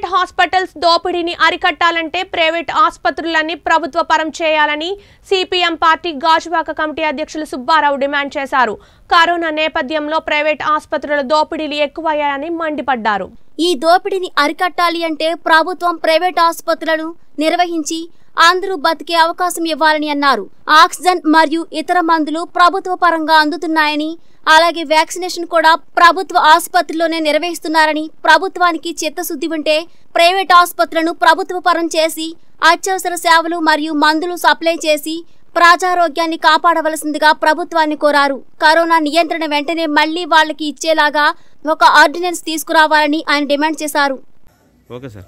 private hospitals దోపిడీని అరికట్టాలంటే private ఆసుపత్రులన్నీ ప్రభుత్వ పరం చేయాలని సిపిఎం పార్టీ గాజువాక కమిటీ అధ్యక్షులు సుబ్బారావు డిమాండ్ చేశారు కరోనా నేపథ్యంలో ప్రైవేట్ ఆసుపత్రుల దోపిడీలు ఎక్కువయ్యాయని మండిపడ్డారు ఈ దోపిడీని అరికట్టాలి అంటే ప్రభుత్వం ప్రైవేట్ ఆసుపత్రులను నిర్వహించి అందరూ బతికే అవకాశం ఇవ్వాలని అన్నారు ఆక్సిజన్ మరియు ఇతర మందులు ప్రభుత్వ పరంగా అందుతున్నాయని అలాగే వ్యాక్సినేషన్ కూడా ప్రభుత్వ ఆసుపత్రిలోనే నిర్వహిస్తున్నారని ప్రభుత్వానికి చిత్తశుద్ధి ఉంటే ప్రైవేట్ ఆసుపత్రులను ప్రభుత్వ పరం చేసి అత్యవసర సేవలు మరియు మందులు సప్లై చేసి ప్రజారోగ్యాన్ని కాపాడవలసిందిగా ప్రభుత్వాన్ని కోరారు కరోనా నియంత్రణ వెంటనే మళ్లీ వాళ్ళకి ఇచ్చేలాగా ఒక ఆర్డినెన్స్ తీసుకురావాలని ఆయన డిమాండ్ చేశారు ఓకే సార్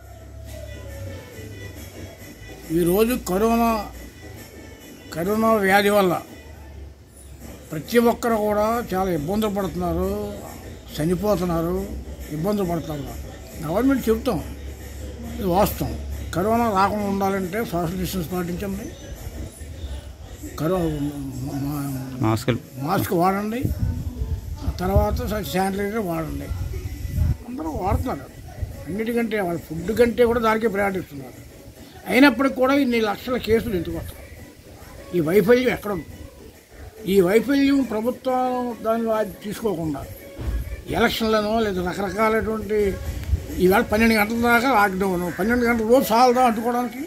ఈరోజు కరోనా కరోనా వ్యాధి వల్ల ప్రతి ఒక్కరు కూడా చాలా ఇబ్బందులు పడుతున్నారు చనిపోతున్నారు ఇబ్బందులు పడుతున్నారు గవర్నమెంట్ చెప్తాం ఇది వాస్తవం కరోనా రాకుండా ఉండాలంటే సోషల్ డిస్టెన్స్ పాటించండి కరోనా మాస్కులు మాస్క్ వాడండి ఆ తర్వాత శానిటైజర్ వాడండి అందరూ వాడుతున్నారు అన్నిటికంటే వాళ్ళ ఫుడ్ కంటే కూడా దానికే ప్రయారిటీ ఇస్తున్నారు అయినప్పటికి కూడా ఇన్ని లక్షల కేసులు ఎందుకు వస్తాయి ఈ వైఫల్యం ఎక్కడ ఉంది ఈ వైఫల్యం ప్రభుత్వం దాన్ని అది తీసుకోకుండా ఎలక్షన్లను లేదా రకరకాలైనటువంటి ఈవేళ పన్నెండు గంటల దాకా లాక్డౌన్ పన్నెండు గంటల రోజు సాలదా అంటుకోవడానికి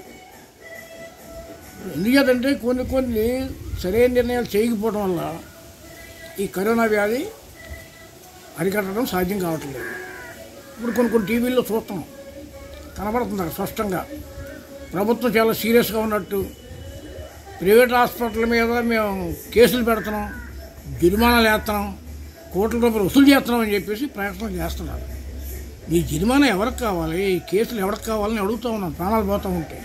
ఎందుకంటే కొన్ని కొన్ని సరైన నిర్ణయాలు చేయకపోవడం వల్ల ఈ కరోనా వ్యాధి అరికట్టడం సాధ్యం కావట్లేదు ఇప్పుడు కొన్ని కొన్ని టీవీల్లో చూస్తున్నాం కనబడుతుంది అక్కడ స్పష్టంగా ప్రభుత్వం చాలా సీరియస్గా ఉన్నట్టు ప్రైవేట్ హాస్పిటల్ మీద మేము కేసులు పెడుతున్నాం జరిమానాలు వేస్తున్నాం కోట్ల రూపాయలు వసూలు చేస్తున్నాం అని చెప్పేసి ప్రయత్నం చేస్తున్నారు ఈ జరిమానా ఎవరికి కావాలి ఈ కేసులు ఎవరికి కావాలని అడుగుతూ ఉన్నాం ప్రాణాలు పోతూ ఉంటే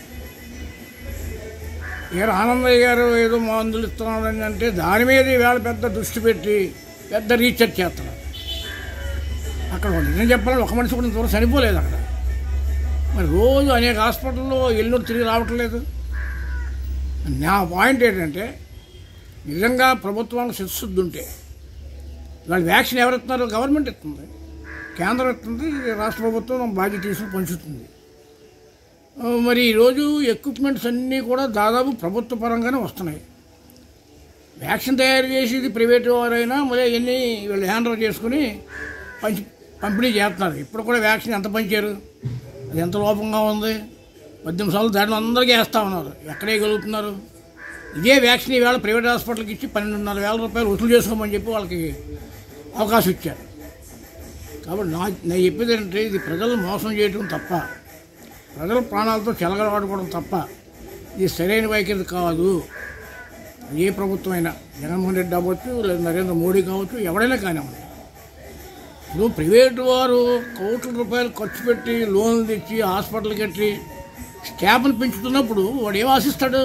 ఏ ఆనందయ్య గారు ఏదో మందులు ఇస్తున్నారని అంటే దాని మీద ఈవేళ పెద్ద దృష్టి పెట్టి పెద్ద రీసెర్చ్ చేస్తున్నారు అక్కడ నిజం చెప్పాలని ఒక మనిషి కూడా ఇంతవరకు చనిపోలేదు అక్కడ మరి రోజు అనేక హాస్పిటల్లో ఎల్లుండి తిరిగి రావట్లేదు నా పాయింట్ ఏంటంటే నిజంగా ప్రభుత్వానికి చిత్తశుద్ధి ఉంటే వాళ్ళు వ్యాక్సిన్ ఎవరు ఇస్తున్నారు గవర్నమెంట్ ఇస్తుంది కేంద్రం ఇస్తుంది రాష్ట్ర ప్రభుత్వం బాధ్యత తీసుకుని పంచుతుంది ఆ, మరి ఈరోజు ఎక్విప్మెంట్స్ అన్నీ కూడా దాదాపు ప్రభుత్వ పరంగానే వస్తున్నాయి వ్యాక్సిన్ తయారు చేసేది ప్రైవేట్ వారైనా మరి అవన్నీ వీళ్ళు హ్యాండ్ ఓవర్ చేసుకుని పంచి పంపిణీ చేస్తున్నారు ఇప్పుడు కూడా వ్యాక్సిన్ ఎంత పంచారు అది ఎంత లోపంగా ఉంది పద్దెనిమిది సార్లు దాంట్లో అందరికీ వేస్తూ ఉన్నారు ఎక్కడే గలుగుతున్నారు ఇదే వ్యాక్సిన్ ఈవేళ ప్రైవేట్ హాస్పిటల్కి ఇచ్చి పన్నెండున్నర వేల రూపాయలు వసూలు చేసుకోమని చెప్పి వాళ్ళకి అవకాశం ఇచ్చారు కాబట్టి నా నేను చెప్పేది ఏంటంటే ఇది ప్రజలను మోసం చేయడం తప్ప ప్రజల ప్రాణాలతో చెలగలవాడుకోవడం తప్ప ఇది సరైన వైఖరి కాదు ఏ ప్రభుత్వం అయినా జగన్మోహన్ రెడ్డి అవ్వచ్చు లేదా నరేంద్ర మోడీ కావచ్చు ఎవడైనా కానివ్వండి ఇప్పుడు ప్రైవేటు వారు కోట్ల రూపాయలు ఖర్చు పెట్టి లోన్లు తెచ్చి హాస్పిటల్ కట్టి స్టాఫ్ని పెంచుతున్నప్పుడు వాడు ఏం ఆశిస్తాడు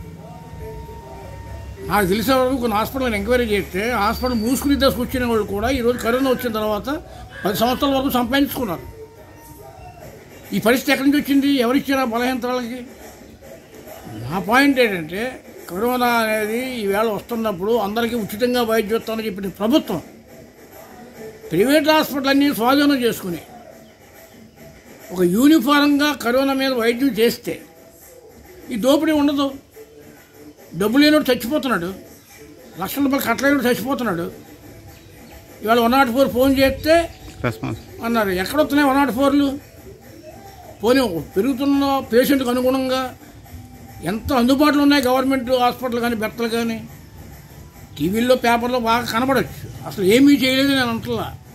నాకు తెలిసే వరకు కొన్ని హాస్పిటల్ ఎంక్వైరీ చేస్తే హాస్పిటల్ మూసుకుని దశకు వాళ్ళు కూడా ఈరోజు కరోనా వచ్చిన తర్వాత పది సంవత్సరాల వరకు సంపాదించుకున్నారు ఈ పరిస్థితి ఎక్కడి నుంచి వచ్చింది ఎవరిచ్చారు ఆ బలహీనతలకి నా పాయింట్ ఏంటంటే కరోనా అనేది ఈవేళ వస్తున్నప్పుడు అందరికీ ఉచితంగా వైద్యం ఇస్తామని చెప్పిన ప్రభుత్వం ప్రైవేట్ హాస్పిటల్ అన్నీ స్వాధీనం చేసుకుని ఒక యూనిఫారంగా కరోనా మీద వైద్యం చేస్తే ఈ దోపిడీ ఉండదు డబ్బు లేనివాడు చచ్చిపోతున్నాడు లక్షల రూపాయలు కట్టలేనివాడు చచ్చిపోతున్నాడు ఇవాళ వన్ నాట్ ఫోర్ ఫోన్ చేస్తే రెస్పాన్స్ అన్నారు ఎక్కడ వస్తున్నాయి వన్ నాట్ ఫోర్లు పోనీ పెరుగుతున్న పేషెంట్కి అనుగుణంగా ఎంత అందుబాటులో ఉన్నాయి గవర్నమెంట్ హాస్పిటల్ కానీ బెర్తలు కానీ టీవీల్లో పేపర్లో బాగా కనబడచ్చు అసలు ఏమీ చేయలేదు నేను అంటలా